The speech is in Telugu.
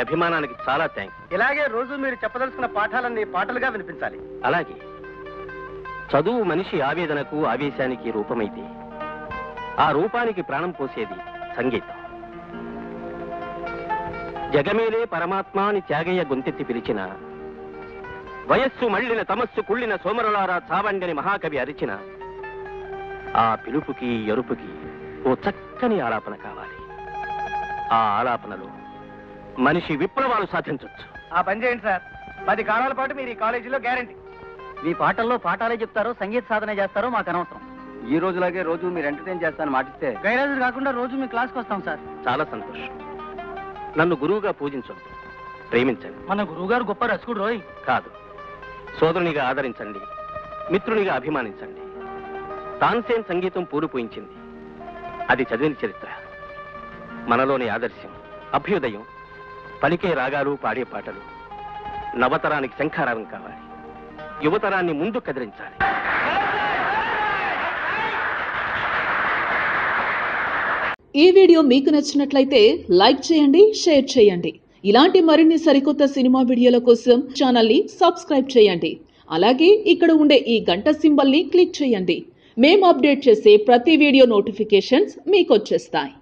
అభిమానానికి చాలా థ్యాంక్స్ ఇలాగే రోజు మీరు చెప్పదలుచుకున్న పాఠాలన్నీ పాటలుగా వినిపించాలి అలాగే చదువు మనిషి ఆవేదనకు ఆవేశానికి రూపమైతే ఆ రూపానికి ప్రాణం పోసేది సంగీతం జగమేలే పరమాత్మ అని త్యాగయ్య గొంతెత్తి పిలిచిన వయస్సు మళ్ళిన తమస్సు కుళ్ళిన సోమరులారా చావండని మహాకవి అరిచిన ఆ పిలుపుకి ఎరుపుకి ఓ చక్కని ఆలాపన కావాలి ఆ ఆలాపనలో మనిషి విప్లవాలు సాధించొచ్చు ఆ పని చేయండి సార్ పది కాలాల పాటు మీరు ఈ కాలేజీలో గ్యారంటీ మీ పాటల్లో పాఠాలే చెప్తారో సంగీత సాధన చేస్తారో మాకు అనవసరం ఈ రోజులాగే రోజు మీరు ఎంటర్టైన్ చేస్తాను మాటిస్తే గైరాజు కాకుండా రోజు మీ క్లాస్కి వస్తాం సార్ చాలా సంతోషం నన్ను గురువుగా పూజించొద్దు ప్రేమించండి మన గురువుగారు గొప్ప రసకుడు రోయ్ కాదు సోదరునిగా ఆదరించండి మిత్రునిగా అభిమానించండి తాన్సేన్ సంగీతం పూరిపోయించింది అది చదివిన చరిత్ర మనలోని ఆదర్శం అభ్యుదయం పలికే రాగాలు పాడే పాటలు నవతరానికి శంఖారావం కావాలి యువతరాన్ని ముందు కదిలించాలి ఈ వీడియో మీకు నచ్చినట్లయితే లైక్ చేయండి షేర్ చేయండి ఇలాంటి మరిన్ని సరికొత్త సినిమా వీడియోల కోసం ఛానల్ని సబ్స్క్రైబ్ చేయండి అలాగే ఇక్కడ ఉండే ఈ గంట సింబల్ని క్లిక్ చేయండి మేము అప్డేట్ చేసే ప్రతి వీడియో నోటిఫికేషన్స్ మీకు వచ్చేస్తాయి